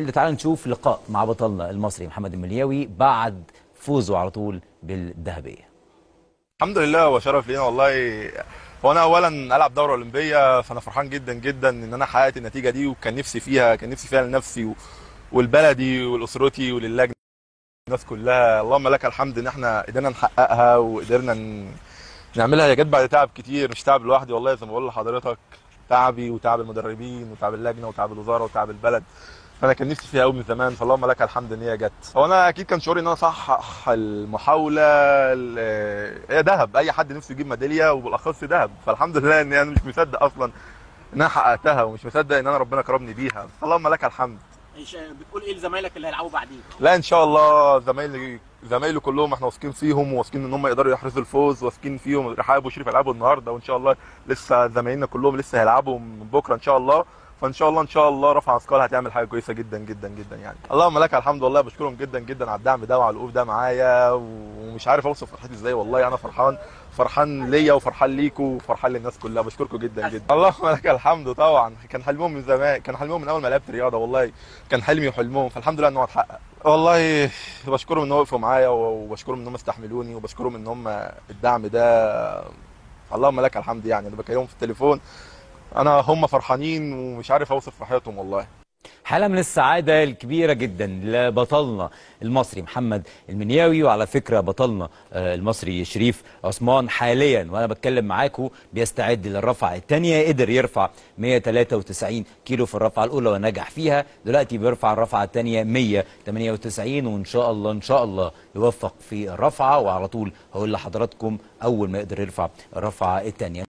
جيل تعال نشوف لقاء مع بطلنا المصري محمد الملياوي بعد فوزه على طول بالذهبيه الحمد لله وشرف لينا والله هو انا اولا العب دوره اولمبيه فانا فرحان جدا جدا ان انا حققت النتيجه دي وكان نفسي فيها كان نفسي فيها لنفسي و- والبلدي ولاسرتي وللجنه الناس كلها اللهم لك الحمد ان احنا قدرنا نحققها وقدرنا ن- نعملها هي جت بعد تعب كتير مش تعب لوحدي والله زي ما بقول لحضرتك تعبي وتعب المدربين وتعب اللجنه وتعب الوزاره وتعب البلد فانا كان نفسي فيها قوي من زمان فاللهم لك الحمد ان هي جت هو انا اكيد كان شعوري ان انا اصحح المحاوله ال- هي ذهب اي حد نفسه يجيب ميداليه وبالاخص ذهب فالحمد لله ان انا مش مصدق اصلا ان انا حققتها ومش مصدق ان انا ربنا كرمني بيها اللهم لك الحمد إيش- بتقول ايه لزمايلك اللي هيلعبوا بعديك؟ لا ان شاء الله زمايلي زمايلي كلهم احنا واثقين فيهم وواثقين ان هم يقدروا يحرزوا الفوز واثقين فيهم رحاب وشريف هيلعبوا النهارده وان شاء الله لسه زمايلنا كلهم لسه هيلعبوا من بكره ان شاء الله فان شاء الله ان شاء الله رفع اثقال هتعمل حاجه كويسه جدا جدا جدا يعني اللهم لك الحمد والله بشكرهم جدا جدا على الدعم ده وعلى الوقوف ده معايا ومش عارف اوصف فرحتي ازاي والله انا فرحان فرحان ليا وفرحان ليكوا وفرحان للناس كلها بشكركم جدا جدا اللهم لك الحمد طبعا كان حلمهم من زمان كان حلمهم من اول ما لعبت رياضه والله كان حلمي وحلمهم فالحمد لله ان هو اتحقق والله بشكرهم ان هو وقفوا معايا وبشكرهم ان هم استحملوني وبشكرهم ان هم الدعم ده اللهم لك الحمد يعني انا بكلمهم في التليفون انا هم فرحانين ومش عارف اوصف فرحتهم والله حالة من السعادة الكبيرة جدا لبطلنا المصري محمد المنياوي وعلى فكرة بطلنا آه، المصري شريف عثمان حاليا وأنا بتكلم معاكم بيستعد للرفعة الثانية قدر يرفع 193 كيلو في الرفعة الأولى ونجح فيها دلوقتي بيرفع الرفعة الثانية 198 وإن شاء الله إن شاء الله يوفق في الرفعة وعلى طول هقول لحضراتكم أول ما يقدر يرفع الرفعة الثانية